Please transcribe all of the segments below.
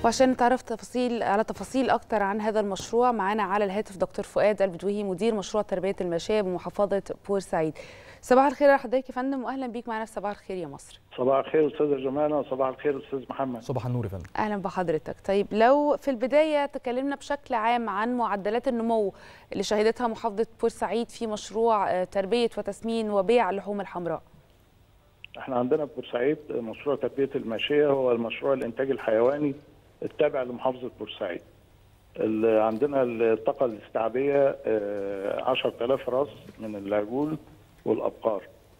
وعشان نتعرف تفاصيل على تفاصيل اكتر عن هذا المشروع معانا على الهاتف دكتور فؤاد البدويهي مدير مشروع تربيه الماشيه بمحافظه بورسعيد صباح الخير يا حضرتك يا فندم واهلا بيك معانا في صباح الخير يا مصر صباح الخير استاذه جمانه وصباح الخير استاذ محمد صباح النور يا فندم اهلا بحضرتك طيب لو في البدايه تكلمنا بشكل عام عن معدلات النمو اللي شهدتها محافظه بورسعيد في مشروع تربيه وتسمين وبيع اللحوم الحمراء احنا عندنا في بورسعيد مشروع تربيه الماشيه هو المشروع الانتاج الحيواني التابع لمحافظه بورسعيد. عندنا الطاقه الاستيعابيه 10000 راس من العجول والابقار.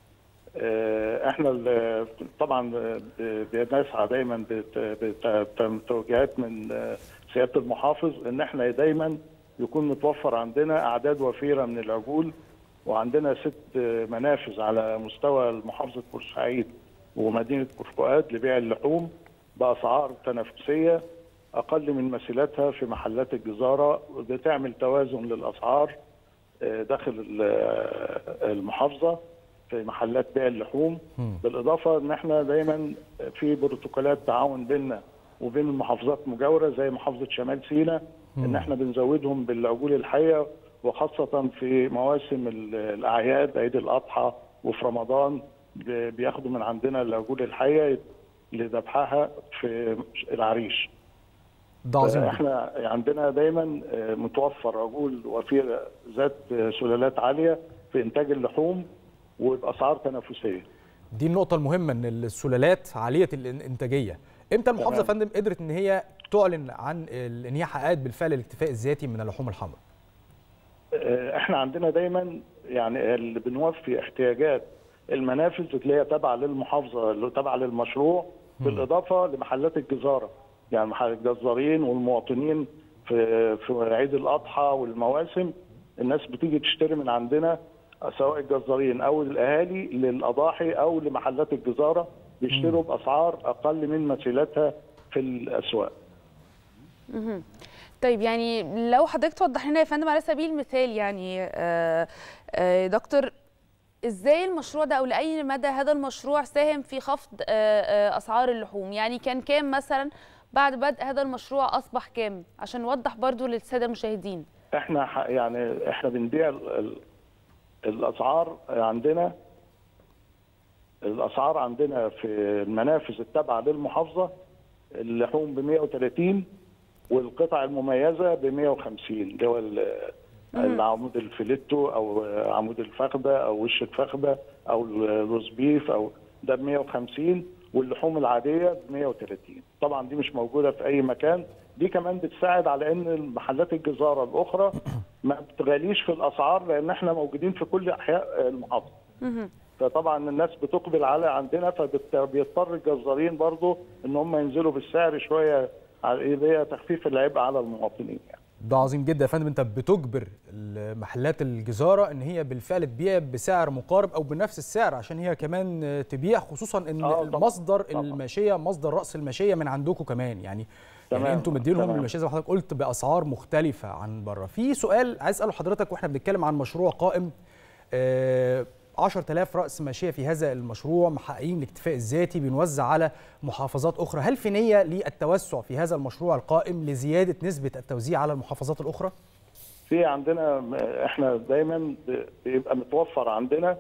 احنا طبعا بنسعى دايما بتوجيهات من سياده المحافظ ان احنا دايما يكون متوفر عندنا اعداد وفيره من العجول وعندنا ست منافذ على مستوى محافظه بورسعيد ومدينه بور فؤاد لبيع اللحوم باسعار تنافسيه اقل من مثيلاتها في محلات الجزاره بتعمل توازن للاسعار داخل المحافظه في محلات بيع اللحوم بالاضافه ان احنا دايما في بروتوكولات تعاون بيننا وبين المحافظات مجاوره زي محافظه شمال سيناء ان احنا بنزودهم بالعجول الحيه وخاصه في مواسم الاعياد عيد الاضحى وفي رمضان بياخدوا من عندنا العجول الحيه لذبحها في العريش ده عظيم احنا عندنا دايما متوفر عجول وفيره ذات سلالات عاليه في انتاج اللحوم وباسعار تنافسيه دي النقطه المهمه ان السلالات عاليه الانتاجيه امتى المحافظه يا فندم قدرت ان هي تعلن عن ان هي حققت بالفعل الاكتفاء الذاتي من اللحوم الحمراء احنا عندنا دايما يعني اللي بنوفي احتياجات المنافذ اللي هي تابعه للمحافظه اللي تابعه للمشروع بالاضافه لمحلات الجزاره يعني محل الجزارين والمواطنين في في عيد الاضحى والمواسم الناس بتيجي تشتري من عندنا سواء الجزارين او الاهالي للاضاحي او لمحلات الجزاره بيشتروا باسعار اقل من مثيلاتها في الاسواق. طيب يعني لو حضرتك توضح لنا يا فندم على سبيل المثال يعني آآ آآ دكتور ازاي المشروع ده او لاي مدى هذا المشروع ساهم في خفض اسعار اللحوم يعني كان كام مثلا بعد بدء هذا المشروع اصبح كام عشان نوضح برضو للساده المشاهدين احنا يعني احنا بنبيع الاسعار عندنا الاسعار عندنا في المنافذ التابعه للمحافظه اللحوم ب 130 والقطع المميزه ب 150 اللي هو العمود الفيليتو او عمود الفخده او وش الفخده او الروز بيف او ده ب 150 واللحوم العاديه ب 130 طبعا دي مش موجوده في اي مكان دي كمان بتساعد على ان محلات الجزاره الاخرى ما بتغاليش في الاسعار لان احنا موجودين في كل احياء المحافظه فطبعا الناس بتقبل على عندنا فبيضطر الجزارين برضو ان هم ينزلوا بالسعر شويه على تخفيف العبء على المواطنين يعني. ده عظيم جدا يا فندم انت بتجبر محلات الجزاره ان هي بالفعل تبيع بسعر مقارب او بنفس السعر عشان هي كمان تبيع خصوصا ان آه طبعًا مصدر طبعًا. الماشيه مصدر راس الماشيه من عندكم كمان يعني تمام. يعني انتم مدينهم الماشيه زي ما حضرتك قلت باسعار مختلفه عن بره في سؤال عايز اساله حضرتك واحنا بنتكلم عن مشروع قائم آه 10000 رأس ماشية في هذا المشروع محققين الاكتفاء الذاتي بنوزع على محافظات أخرى هل في نية للتوسع في هذا المشروع القائم لزيادة نسبة التوزيع على المحافظات الأخرى؟ في عندنا احنا دايما بيبقى متوفر عندنا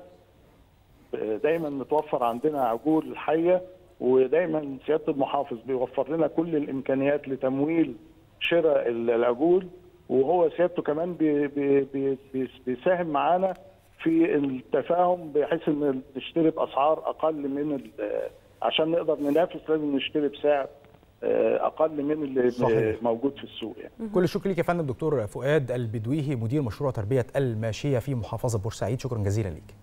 دايما متوفر عندنا عجول حية ودايما سيادة المحافظ بيوفر لنا كل الإمكانيات لتمويل شراء العجول وهو سيادته كمان بي بي بي بيساهم معانا في التفاهم بحيث ان نشتري باسعار اقل من عشان نقدر ننافس لازم نشتري بسعر اقل من اللي صحيح. موجود في السوق يعني. كل الشكر ليك يا فندم دكتور فؤاد البدويهي مدير مشروع تربيه الماشيه في محافظه بورسعيد شكرا جزيلا ليك